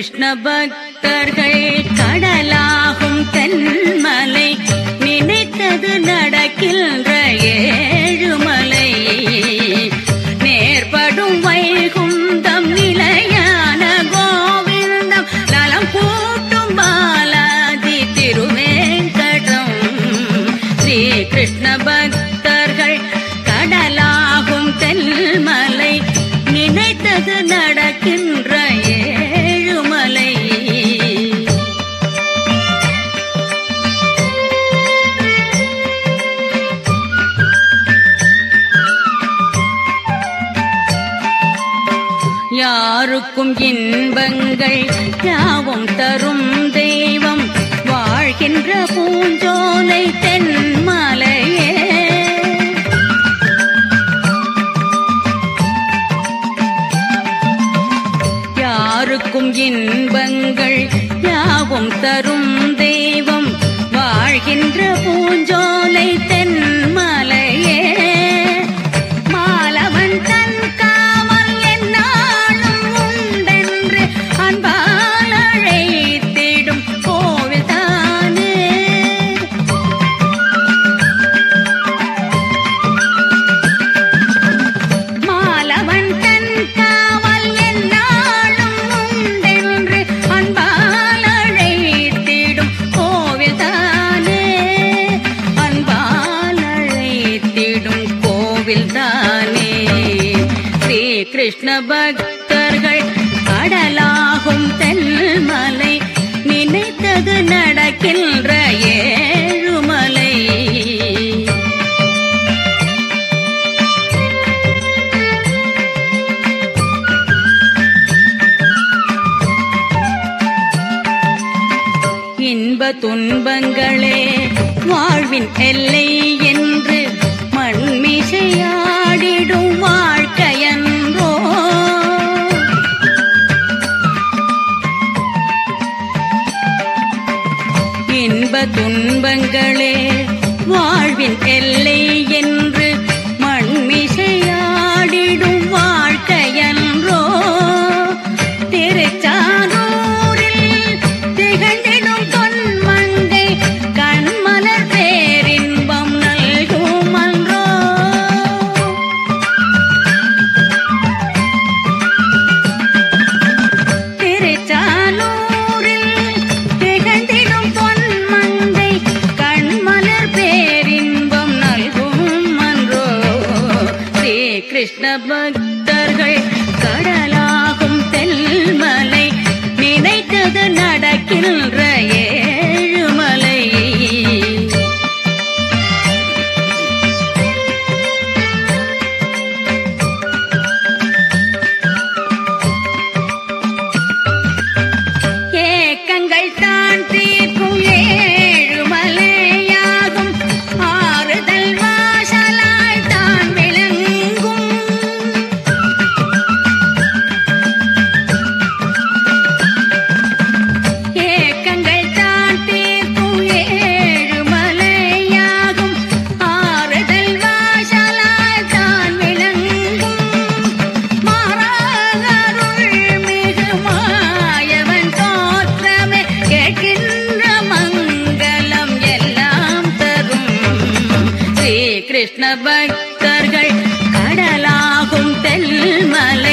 கிருஷ்ண பக்தர்கள் கடலாகும் தென்மலை நினைத்தது நடக்கின்ற ஏழுமலை நேர்படும் வைகுந்தம் நிலையான கோவிந்தம் நலம் கூட்டும் பாலாதி திருவேங்கடம் ஸ்ரீ கிருஷ்ண பக்தர்கள் கடலாகும் தென்மலை நினைத்தது நடக்கின்ற ஏழுமலை யாருக்கும் இன்பங்கள் யாவும் தரும் தெய்வம் வாழ்கின்ற பூஞ்சோலை தென்மலையே யாருக்கும் இன்பங்கள் யாவும் தரும் தெய்வம் வாழ்கின்ற பூஞ்சோலை தென்மலையே மாலவன் தன் காவல் என்னாலும் உண்டென்று அன்பால் அழைத்திடும் கோவில் தானே மாலவன் தன் காவல் என்னாலும் உண்டென்று அன்பால் அழைத்திடும் கோவில் தானே அன்பால் அழைத்திடும் கோவில் தானே ஸ்ரீ கிருஷ்ண பக்தர்கள் கடலாகும் தென்மலை நினைத்தது நடக்கின்ற ஏழுமலை இன்ப துன்பங்களே வாழ்வின் எல்லை என்று மண்மிசையாடிடும் வாழ்க்கையன்றோ இன்ப துன்பங்களே வாழ்வின் எல்லை என்று மண்மிசையாடிடும் வாழ்க்கையன்றோ திருச்சானூரில் திகழ்ந்திடும் தொன்மங்கை கண்மலர் பேரின்பம் நல்கும் அன்றோ திருச்சானூரில் திகழ்ந்திடும் பொன்மங்கை கண்மலர் பேரின்பம் நல்கும் அன்றோ ஸ்ரீ கிருஷ்ண பக்தர்கள் கடலாகும் தெல்மலை நினைத்தது நடக்கின்ற ஏழுமலை ஏக்கங்கள் தான் தீர்க்கும் ஏழுமலையாகும் ஆறுதல் வாசலாய் தான் விளங்கும் ஏக்கங்கள் தான் தீர்க்கும் ஏழுமலையாகும் ஆறுதல் வாசலாய் தான் விளங்கும் மாறாகருள் மிகு மாயவன் தோற்றமே கேட்கின்ற மங்களம் எல்லாம் தரும் ஸ்ரீ கிருஷ்ண பக்தர்கள் கடலாகும் தெல்மலை